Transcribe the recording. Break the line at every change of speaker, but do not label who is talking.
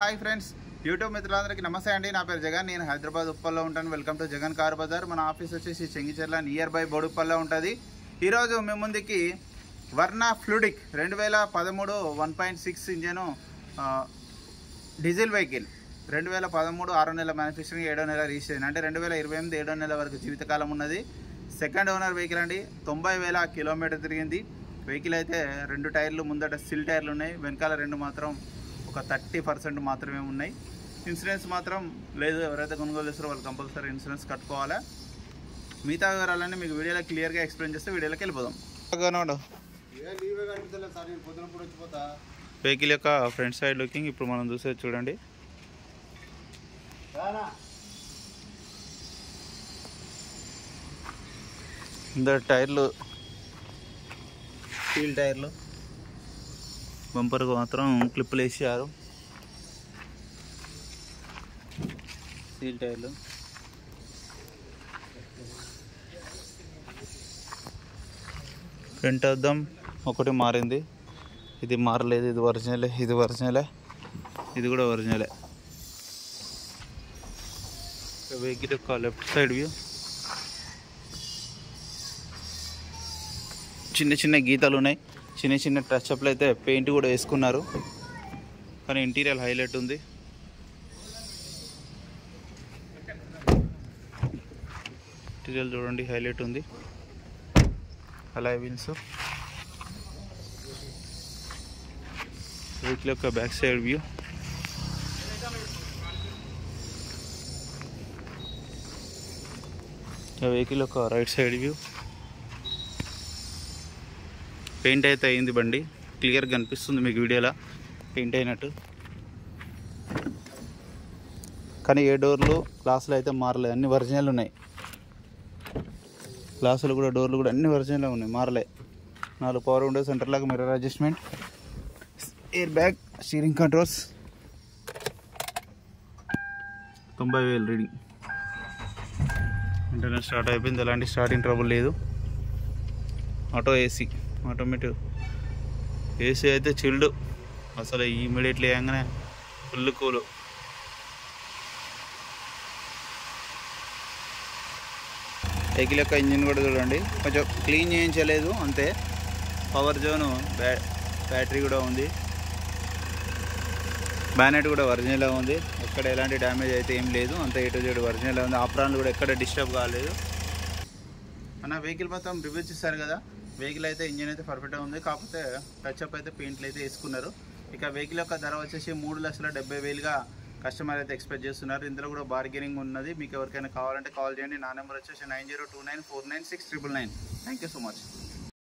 hi friends YouTube మిత్రులందరికీ నమస్తే అండి నా పేరు జగన్ నేను హైదరాబాద్ ఉప్పల్లో ఉంటాను welcome to Jagan car Bazaar మన ఆఫీస్ వచ్చేసి చెంగిచెర్ల నియర్ బై బోడుప్పల్లో ఉంటుంది ఈరోజు మేము ముందుకి వర్ణ ఫ్లూడిక్ రెండు వేల పదమూడు one point six engine diesel vehicle రెండు వేల పదమూడు ఆరో నెల మ్యానుఫ్యాక్చరింగ్ ఏడో నెల రిజిస్ట్రేషన్ అంటే రెండు వేల ఇరవై ఎనిమిది ఏడో నెల వరకు జీవితకాలం ఉన్నది సెకండ్ ఓనర్ వెహికల్ అండి తొంభై వేల కిలోమీటర్ తిరిగింది వెహికల్ అయితే రెండు టైర్లు ముందట సిల్ టైర్లు ఉన్నాయి వెనకాల రెండు మాత్రం ఒక థర్టీ పర్సెంట్ మాత్రమే ఉన్నాయి ఇన్సూరెన్స్ మాత్రం లేదు ఎవరైతే కొనుగోలు చేస్తారో వాళ్ళు కంపల్సరీ ఇన్సూరెన్స్ కట్టుకోవాలా మిగతా వివరాలన్నీ మీకు వీడియోలో క్లియర్గా ఎక్స్ప్లెయిన్ చేస్తే వీడియోలోకి వెళ్ళిపోదాం వెహికల్ యొక్క ఫ్రంట్ సైడ్ లుకింగ్ ఇప్పుడు మనం చూసేది చూడండి ఇందరు టైర్లు స్టీల్ టైర్లు బంపర్కు మాత్రం క్లిప్పులు వేసారు స్టీల్ టైర్లు ఫ్రంట్ అద్దం ఒకటి మారింది ఇది మారలేదు ఇది ఒరిజినలే ఇది ఒరిజినలే ఇది కూడా ఒరిజినలే వెహికల్ యొక్క లెఫ్ట్ సైడ్ వ్యూ చిన్న చిన్న గీతలు ఉన్నాయి చిన్న చిన్న టచ్ అప్లు అయితే పెయింట్ కూడా వేసుకున్నారు కానీ ఇంటీరియర్ హైలైట్ ఉంది ఇంటీరియర్ చూడండి హైలైట్ ఉంది అలా వీల్స్ వెహికల్ యొక్క బ్యాక్ సైడ్ వ్యూ వెహికల్ యొక్క రైట్ సైడ్ వ్యూ పెయింట్ అయితే అయింది బండి క్లియర్గా కనిపిస్తుంది మీకు వీడియోలో పెయింట్ అయినట్టు కానీ ఏ డోర్లు గ్లాసులు అయితే మారలేదు అన్ని ఒరిజినల్ ఉన్నాయి గ్లాసులు కూడా డోర్లు కూడా అన్ని ఒరిజినల్ ఉన్నాయి మారలే నాలుగు పవర్ విండో సెంటర్ లాగా mirror adjustment air bag steering controls తొంభై వేలు రీడింగ్ ఇంటర్నెట్ స్టార్ట్ అయిపోయింది ఎలాంటి స్టార్టింగ్ ట్రబుల్ లేదు ఆటో ఏసీ ఆటోమేటిక్ ఏసీ అయితే చిల్డ్ అసలు ఇమీడియట్లీ వేయంగానే ఫుల్ కూలు వెహికల్ యొక్క ఇంజిన్ కూడా చూడండి కొంచెం క్లీన్ చేయించలేదు అంతే పవర్ జోను బ్యా బ్యాటరీ కూడా ఉంది బ్యానెట్ కూడా ఒరిజినల్ ఉంది ఎక్కడ ఎలాంటి డ్యామేజ్ అయితే ఏం లేదు అంత ఎటు జెడ్ ఒరిజినల్ ఉంది ఆప్రాన్లు కూడా ఎక్కడ డిస్టర్బ్ కాలేదు అన్న వెహికల్ మొత్తం రివ్యూ చేశారు కదా వెహికల్ అయితే ఇంజిన్ అయితే పర్ఫెక్ట్గా ఉంది కాకపోతే టచ్అప్ అయితే పెయింట్లు అయితే వేసుకున్నారు ఇక వెహికల్ యొక్క ధర వచ్చేసి మూడు లక్షల డెబ్బై వేలుగా కస్టమర్ అయితే ఎక్స్పెక్ట్ చేస్తున్నారు ఇందులో కూడా బార్గెనింగ్ ఉన్నది మీకు ఎవరికైనా కావాలంటే కాల్ చేయండి నా నెంబర్ వచ్చేసి nine zero two nine four nine six triple nine thank you so much